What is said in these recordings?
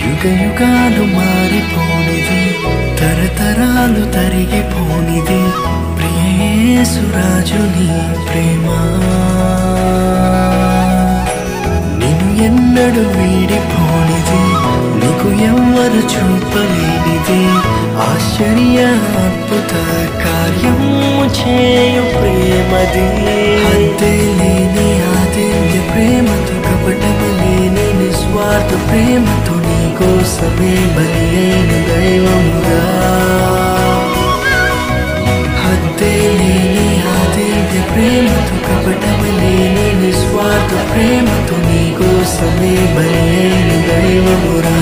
యుగ యుగాలు మారిపోనిది తరతరాలు తరిగిపోనిది ప్రియేసురాజు నీ ప్రేమ నిన్ను ఎన్నడు వీడిపోనిది నీకు ఎవ్వరు చూపలేనిది ఆశ్చర్య అద్భుత కార్యము చేయు ప్రేమది హద్దే లేని ఆదిల్య ప్రేమతో కపటము లేని నిస్వార్థ ప్రేమతో నీ కోసమే బలి అయిన దైవముగా హద్దే లేని ఆదిల్య ప్రేమతో కపటము లేని నిస్వార్థ ప్రేమతో నీ కోసమే బలి అయిన దైవమురా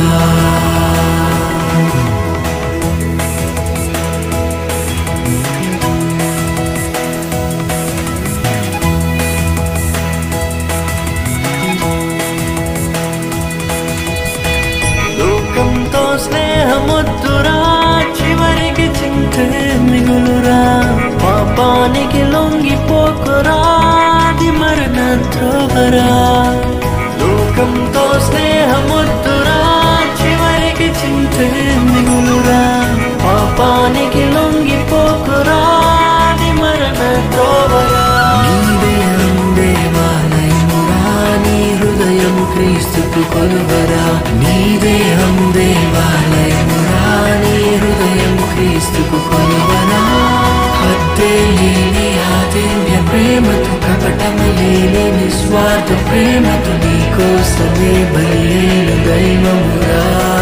లోకంతో స్నేహముద్దురా చివరికి చింతే మిగులురా పాపానికి లొంగిపోకురా అది మరణ త్రోవరా లోకంతో స్నేహముద్దురా చివరికి చింతే మిగులురా పాపానికి లొంగిపోకురా అది మరణ త్రోవరా నీదే అందే వాలయమురా నీ హృదయం క్రీస్తుకు కొలువరా నీదే అందే వాలయమురా నీ హృదయం క్రీస్తుకు కొలువరా హద్దే లేని ఆదివ్య ప్రేమతో కపటము లేని నిస్వార్థ ప్రేమతో నీ కోసమే బలి అయిన దైవమురా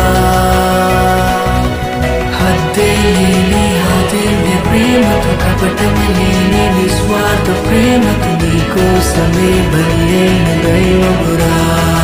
హద్దే లేని ఆదివ్య ప్రేమతో కపటము లేని నిస్వార్థ ప్రేమతో నీ కోసమే బలి అయిన దైవమురా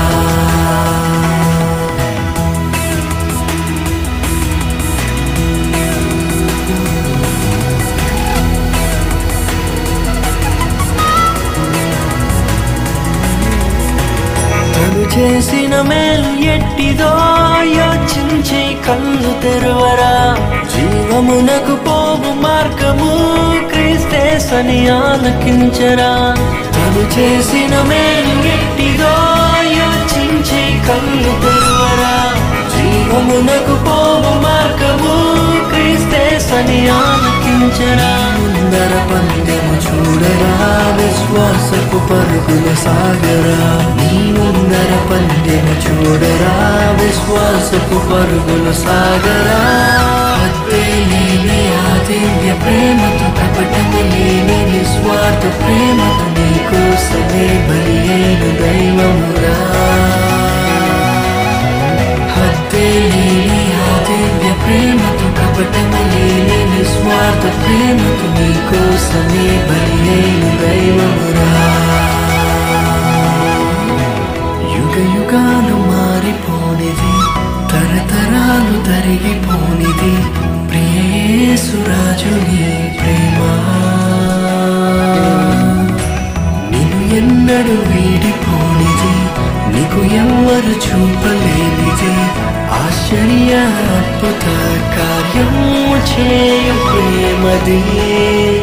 తను చేసిన మేలు ఎట్టిదో యోచించి కళ్ళు తెరువరా జీవమునకు పోవు మార్గము క్రీస్తేసని ఆలకించరా తను చేసిన మేలు ఎట్టిదో యోచించి కళ్ళు తెరువరా జీవమునకు పోవు మార్గము క్రీస్తేసని ఆలకించరా ముందర పందెము చూడరా విశ్వాసపు పరుగుల సాగరా నీ ముందర పందెము చూడరా విశ్వాసపు పరుగుల సాగరా హద్దే లేని ఆదివ్య ప్రేమతో కపటము లేని నిస్వార్థ ప్రేమతో నీ కోసమే బలి అయిన దైవమురా హద్దే లేని ఆదివ్య ప్రేమతో కపటము లేని నిస్వార్థ ప్రేమతో నీ కోసమే బలి అయిన దైవమురా యుగ యుగాలు మారిపోనిది తరతరాలు తరిగిపోనిది ప్రియేసురాజు నీ ప్రేమ నిన్ను ఎన్నడు వీడిపోనిది నీకు ఎవ్వరు చూపలేనిది ఆశ్చర్య అద్భుత కార్యము చేయు ప్రేమది